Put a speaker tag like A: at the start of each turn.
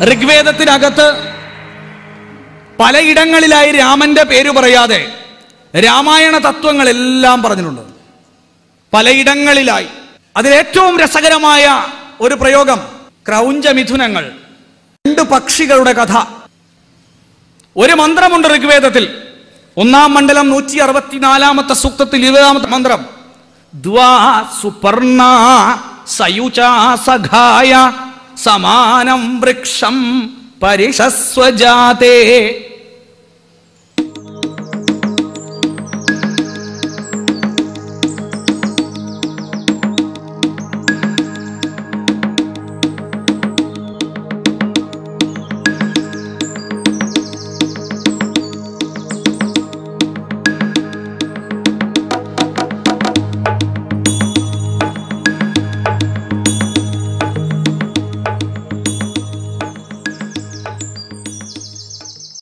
A: ഋഗ്വേദത്തിനകത്ത് പലയിടങ്ങളിലായി രാമന്റെ പേര് പറയാതെ രാമായണ തത്വങ്ങളെല്ലാം പറഞ്ഞിട്ടുണ്ട് പലയിടങ്ങളിലായി അതിലേറ്റവും രസകരമായ ഒരു പ്രയോഗം ക്രൗഞ്ച മിഥുനങ്ങൾ രണ്ട് പക്ഷികളുടെ കഥ ഒരു മന്ത്രമുണ്ട് ഋഗ്വേദത്തിൽ ഒന്നാം മണ്ഡലം നൂറ്റി അറുപത്തിനാലാമത്തെ സൂക്തത്തിൽ ഇരുപതാമത്തെ മന്ത്രം ദ്വാ സുപർണ സയുചാ സഖായ സമാനം വൃക്ഷം പരിഷസ്വജാതേ